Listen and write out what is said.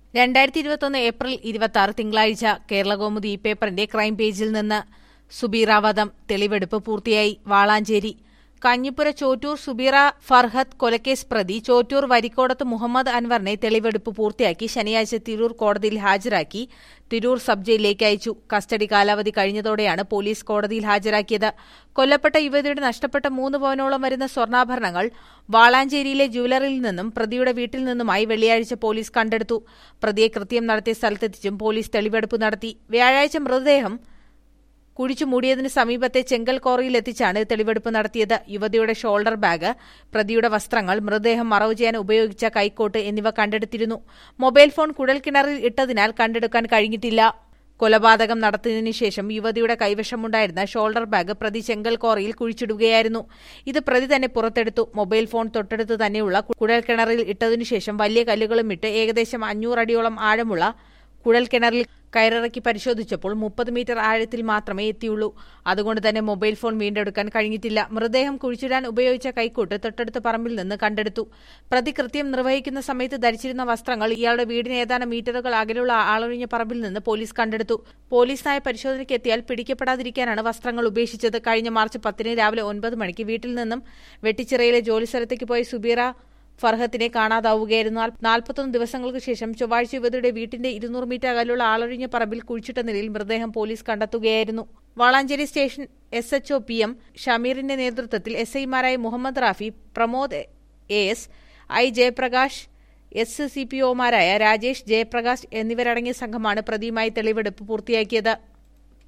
രണ്ടായിരത്തി ഇരുപത്തൊന്ന് ഏപ്രിൽ ഇരുപത്തി ആറ് തിങ്കളാഴ്ച കേരളകൗമുദി ഈ പേപ്പറിന്റെ ക്രൈം പേജിൽ നിന്ന് സുബീറാവധം തെളിവെടുപ്പ് പൂർത്തിയായി വാളാഞ്ചേരി കഞ്ഞിപ്പുര ചോറ്റൂർ സുബീറ ഫർഹത്ത് കൊലക്കേസ് പ്രതി ചോറ്റൂർ വരിക്കോടത്ത് മുഹമ്മദ് അൻവറിനെ തെളിവെടുപ്പ് പൂർത്തിയാക്കി ശനിയാഴ്ച തിരൂർ കോടതിയിൽ ഹാജരാക്കി തിരൂർ സബ് ജയിലിലേക്ക് അയച്ചു കസ്റ്റഡി കാലാവധി കഴിഞ്ഞതോടെയാണ് പോലീസ് കോടതിയിൽ ഹാജരാക്കിയത് കൊല്ലപ്പെട്ട യുവതിയുടെ നഷ്ടപ്പെട്ട മൂന്ന് പവനോളം വരുന്ന സ്വർണ്ണാഭരണങ്ങൾ വാളാഞ്ചേരിയിലെ ജുവലറിയിൽ നിന്നും പ്രതിയുടെ വീട്ടിൽ നിന്നുമായി വെള്ളിയാഴ്ച പോലീസ് കണ്ടെടുത്തു പ്രതിയെ കൃത്യം നടത്തിയ സ്ഥലത്തെത്തിച്ചും പോലീസ് തെളിവെടുപ്പ് നടത്തി വ്യാഴാഴ്ച മൃതദേഹം കുഴിച്ചു മൂടിയതിന് സമീപത്തെ ചെങ്കൽ കോറിയിലെത്തിച്ചാണ് തെളിവെടുപ്പ് നടത്തിയത് യുവതിയുടെ ഷോൾഡർ ബാഗ് പ്രതിയുടെ വസ്ത്രങ്ങൾ മൃതദേഹം മറവ് ചെയ്യാൻ ഉപയോഗിച്ച കൈക്കോട്ട് എന്നിവ കണ്ടെടുത്തിരുന്നു മൊബൈൽ ഫോൺ കുഴൽക്കിണറിൽ ഇട്ടതിനാൽ കണ്ടെടുക്കാൻ കഴിഞ്ഞിട്ടില്ല കൊലപാതകം നടത്തിയതിനു ശേഷം യുവതിയുടെ കൈവശമുണ്ടായിരുന്ന ഷോൾഡർ ബാഗ് പ്രതി ചെങ്കൽ കോറയിൽ കുഴിച്ചിടുകയായിരുന്നു ഇത് പ്രതി തന്നെ പുറത്തെടുത്തു മൊബൈൽ ഫോൺ തൊട്ടടുത്ത് തന്നെയുള്ള കുഴൽക്കിണറിൽ ഇട്ടതിനു ശേഷം വലിയ കല്ലുകളും ഇട്ട് ഏകദേശം അഞ്ഞൂറടിയോളം ആഴമുള്ള കുഴൽക്കിണറിൽ കയറിറക്കി പരിശോധിച്ചപ്പോൾ മുപ്പത് മീറ്റർ ആഴത്തിൽ മാത്രമേ എത്തിയുള്ളൂ അതുകൊണ്ട് തന്നെ മൊബൈൽ ഫോൺ വീണ്ടെടുക്കാൻ കഴിഞ്ഞിട്ടില്ല മൃതദേഹം കുഴിച്ചിടാൻ ഉപയോഗിച്ച കൈക്കൂട്ട് തൊട്ടടുത്ത പറമ്പിൽ നിന്ന് കണ്ടെടുത്തു പ്രതി കൃത്യം നിർവഹിക്കുന്ന സമയത്ത് ധരിച്ചിരുന്ന വസ്ത്രങ്ങൾ ഇയാളുടെ വീടിന് ഏതാനും മീറ്ററുകൾ അകലുള്ള ആളൊഴിഞ്ഞ പറമ്പിൽ നിന്ന് പോലീസ് കണ്ടെടുത്തു പോലീസ് നായ പരിശോധനയ്ക്ക് എത്തിയാൽ പിടിക്കപ്പെടാതിരിക്കാനാണ് വസ്ത്രങ്ങൾ ഉപേക്ഷിച്ചത് കഴിഞ്ഞ മാർച്ച് പത്തിന് രാവിലെ ഒൻപത് മണിക്ക് വീട്ടിൽ നിന്നും വെട്ടിച്ചിറയിലെ ജോലിസ്ഥലത്തേക്ക് പോയ സുബീറ ഫർഹത്തിനെ കാണാതാവുകയായിരുന്നു നാൽപ്പത്തൊന്ന് ദിവസങ്ങൾക്ക് ശേഷം ചൊവ്വാഴ്ച യുവതിയുടെ വീട്ടിന്റെ ഇരുന്നൂറ് മീറ്റർ അകലുള്ള ആളൊഴിഞ്ഞ പറമ്പിൽ കുഴിച്ചിട്ട നിലയിൽ മൃതദേഹം പോലീസ് കണ്ടെത്തുകയായിരുന്നു Valanchery station S H O P M ഷമീറിന്റെ നേതൃത്വത്തിൽ എസ് ഐമാരായ Muhammad Rafi Pramod A S I Jayaprakash S C P ഒമാരായ രാജേഷ് ജയപ്രകാശ് എന്നിവരടങ്ങിയ സംഘമാണ് പ്രതിയുമായി തെളിവെടുപ്പ് പൂർത്തിയാക്കിയത്